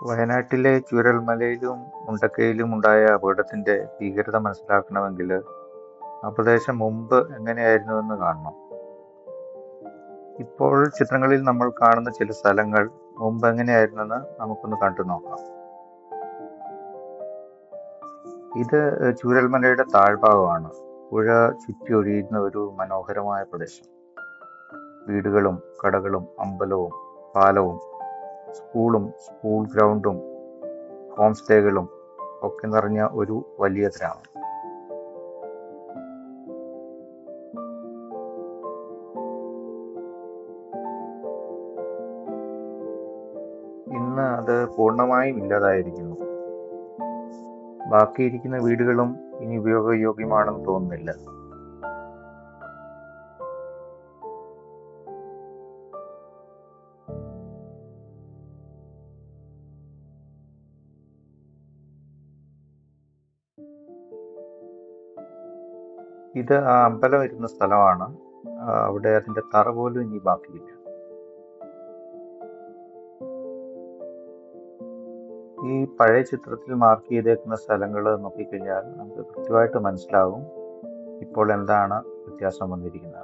വയനാട്ടിലെ ചൂരൽമലയിലും മുണ്ടക്കയിലും ഉണ്ടായ അപകടത്തിന്റെ ഭീകരത മനസ്സിലാക്കണമെങ്കിൽ ആ പ്രദേശം മുമ്പ് എങ്ങനെയായിരുന്നുവെന്ന് കാണണം ഇപ്പോൾ ചിത്രങ്ങളിൽ നമ്മൾ കാണുന്ന ചില സ്ഥലങ്ങൾ മുമ്പ് എങ്ങനെയായിരുന്നെന്ന് നമുക്കൊന്ന് കണ്ടു നോക്കാം ഇത് ചൂരൽമലയുടെ താഴ്ഭാഗമാണ് പുഴ ചുറ്റി ഒഴിയുന്ന ഒരു മനോഹരമായ പ്രദേശം വീടുകളും കടകളും അമ്പലവും പാലവും സ്കൂളും സ്കൂൾ ഗ്രൗണ്ടും ഹോം സ്റ്റേകളും ഒക്കെ നിറഞ്ഞ ഒരു വലിയ ഗ്രാമം ഇന്ന് അത് പൂർണ്ണമായും ഇല്ലാതായിരിക്കുന്നു ബാക്കിയിരിക്കുന്ന വീടുകളും ഇനി ഉപയോഗയോഗ്യമാണെന്ന് തോന്നുന്നില്ല ഇത് ആ അമ്പലം ഇരുന്ന സ്ഥലമാണ് ആ, അവിടെ അതിന്റെ തറ പോലും ഇനി ബാക്കിയില്ല ഈ പഴയ ചിത്രത്തിൽ മാർക്ക് ചെയ്തേക്കുന്ന സ്ഥലങ്ങൾ നോക്കിക്കഴിഞ്ഞാൽ നമുക്ക് കൃത്യമായിട്ട് മനസ്സിലാവും ഇപ്പോൾ എന്താണ് വ്യത്യാസം വന്നിരിക്കുന്നത്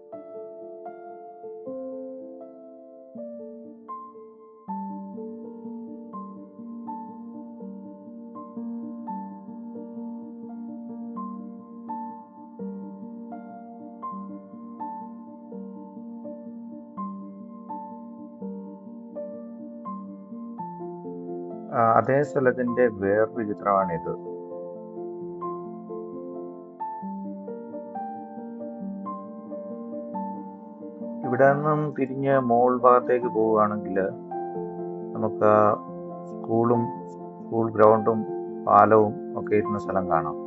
ആ, അതേ സ്ഥലത്തിന്റെ വേറൊരു ചിത്രമാണിത് ഇവിടെ നിന്നും തിരിഞ്ഞ് മോൾ ഭാഗത്തേക്ക് പോവുകയാണെങ്കിൽ നമുക്ക് ആ സ്കൂളും സ്കൂൾ ഗ്രൗണ്ടും പാലവും ഒക്കെ ഇരുന്ന സ്ഥലം കാണാം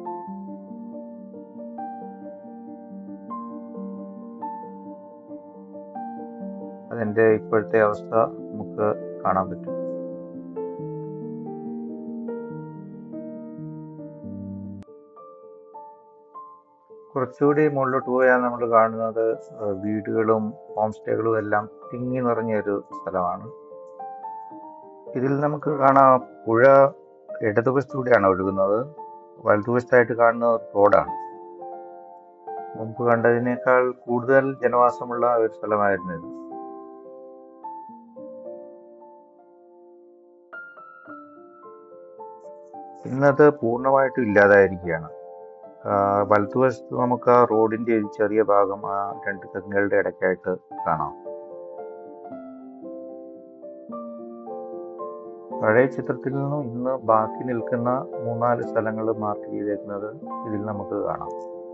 അതിന്റെ ഇപ്പോഴത്തെ അവസ്ഥ നമുക്ക് കാണാൻ പറ്റും കുറച്ചുകൂടി മുകളിലോട്ട് പോയാൽ നമ്മൾ കാണുന്നത് ആ, വീടുകളും ഹോം സ്റ്റേകളും എല്ലാം തിങ്ങി നിറഞ്ഞ ഒരു സ്ഥലമാണ് ഇതിൽ നമുക്ക് കാണാം പുഴ ഇടതുവശത്തൂടെയാണ് ഒഴുകുന്നത് വലതുവശത്തായിട്ട് കാണുന്ന ഒരു റോഡാണ് മുമ്പ് കണ്ടതിനേക്കാൾ കൂടുതൽ ജനവാസമുള്ള ഒരു സ്ഥലമായിരുന്നു ഇത് ഇന്നത് പൂർണ്ണമായിട്ടും ഇല്ലാതായിരിക്കുകയാണ് ആ, വലതുവശത്ത് നമുക്ക് ആ റോഡിന്റെ ഒരു ചെറിയ ഭാഗം ആ രണ്ട് തെങ്ങുകളുടെ ഇടയ്ക്കായിട്ട് കാണാം പഴയ ചിത്രത്തിൽ നിന്നും ഇന്ന് ബാക്കി നിൽക്കുന്ന മൂന്നാല് സ്ഥലങ്ങൾ മാർക്ക് ചെയ്തേക്കുന്നത് ഇതിൽ നമുക്ക് കാണാം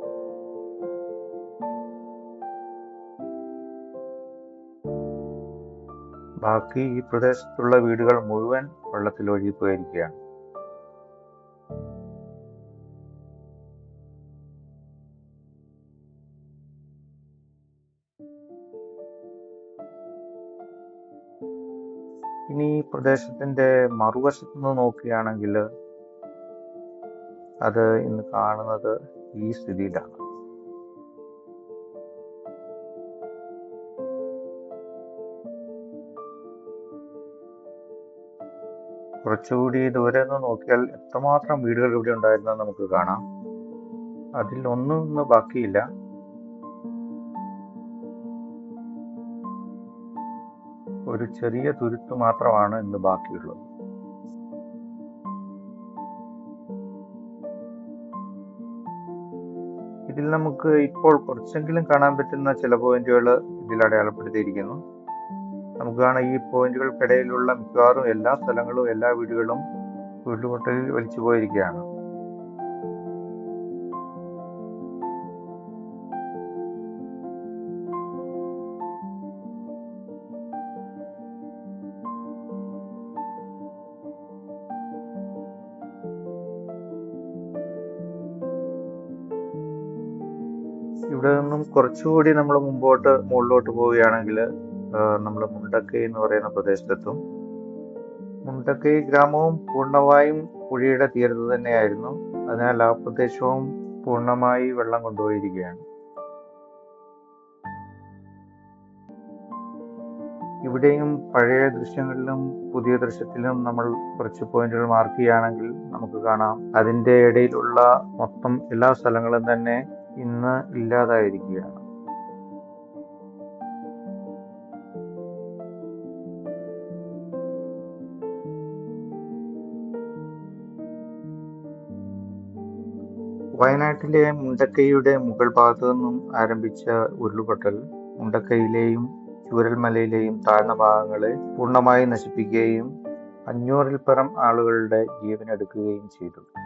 ബാക്കി ഈ പ്രദേശത്തുള്ള വീടുകൾ മുഴുവൻ വെള്ളത്തിൽ ഒഴുകിപ്പോയിരിക്കുകയാണ് ഇനി ഈ പ്രദേശത്തിന്റെ മറുവശത്ത് നിന്ന് നോക്കുകയാണെങ്കിൽ അത് ഇന്ന് കാണുന്നത് ഈ സ്ഥിതിയിലാണ് കുറച്ചുകൂടി ദൂരെ നിന്ന് നോക്കിയാൽ എത്രമാത്രം വീടുകൾ ഇവിടെ ഉണ്ടായിരുന്നെന്ന് നമുക്ക് കാണാം അതിൽ ഒന്നും ഇന്ന് ബാക്കിയില്ല ഒരു ചെറിയ തുരുത്ത് മാത്രമാണ് ഇന്ന് ബാക്കിയുള്ളത് ഇതിൽ നമുക്ക് ഇപ്പോൾ കുറച്ചെങ്കിലും കാണാൻ പറ്റുന്ന ചില പോയിന്റുകൾ ഇതിൽ അടയാളപ്പെടുത്തിയിരിക്കുന്നു നമുക്ക് കാണാം ഈ പോയിന്റുകൾക്കിടയിലുള്ള മിക്കവാറും എല്ലാ സ്ഥലങ്ങളും എല്ലാ വീടുകളും ഉരുൾപൊട്ടലിൽ വലിച്ചു പോയിരിക്കുകയാണ് ഇവിടെ നിന്നും കുറച്ചുകൂടി നമ്മൾ മുമ്പോട്ട് മുകളിലോട്ട് പോവുകയാണെങ്കിൽ നമ്മൾ മുണ്ടക്കൈ എന്ന് പറയുന്ന പ്രദേശത്തെത്തും മുണ്ടക്കൈ ഗ്രാമവും പൂർണ്ണമായും പുഴയുടെ തീരത്ത് തന്നെയായിരുന്നു അതിനാൽ ആ പ്രദേശവും പൂർണ്ണമായി വെള്ളം കൊണ്ടുപോയിരിക്കുകയാണ് ഇവിടെയും പഴയ ദൃശ്യങ്ങളിലും പുതിയ ദൃശ്യത്തിലും നമ്മൾ കുറച്ച് പോയിന്റുകൾ മാർക്ക് ചെയ്യുകയാണെങ്കിൽ നമുക്ക് കാണാം അതിൻ്റെ ഇടയിലുള്ള മൊത്തം എല്ലാ സ്ഥലങ്ങളും തന്നെ ഇന്ന് ഇല്ലാതായിരിക്കുകയാണ് വയനാട്ടിലെ മുണ്ടക്കൈയുടെ മുകൾ ഭാഗത്തു നിന്നും ആരംഭിച്ച ഉരുളുപൊട്ടൽ മുണ്ടക്കൈയിലെയും ചൂരൽമലയിലെയും താഴ്ന്ന ഭാഗങ്ങളെ പൂർണ്ണമായി നശിപ്പിക്കുകയും അഞ്ഞൂറിൽ പരം ആളുകളുടെ ജീവനെടുക്കുകയും ചെയ്തു